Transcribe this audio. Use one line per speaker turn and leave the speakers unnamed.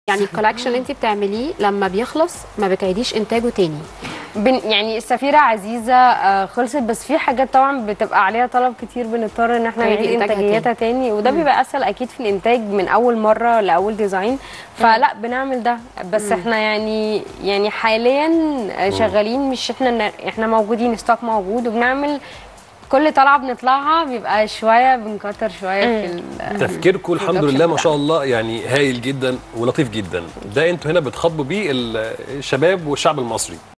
يعني الكولكشن اللي انت بتعمليه لما بيخلص ما بتعيديش انتاجه تاني
بن يعني السفيرة عزيزة آه، خلصت بس في حاجات طبعا بتبقى عليها طلب كتير بنضطر ان احنا
تعيدي
نعيد
إنتاجها
انتاجيتها تاني وده بيبقى اسهل اكيد في الانتاج من اول مرة لاول ديزاين فلا بنعمل ده بس احنا يعني يعني حاليا آه، شغالين مش احنا ن- احنا موجودين ستوك موجود وبنعمل كل طلعة بنطلعها بيبقى شوية بنكتر شوية في ال-
تفكيركم الحمد
production
لله ما شاء
بتاعنا.
الله يعني هايل جدا ولطيف جدا ده انتوا هنا بتخاطبوا بيه ال- الشباب والشعب المصري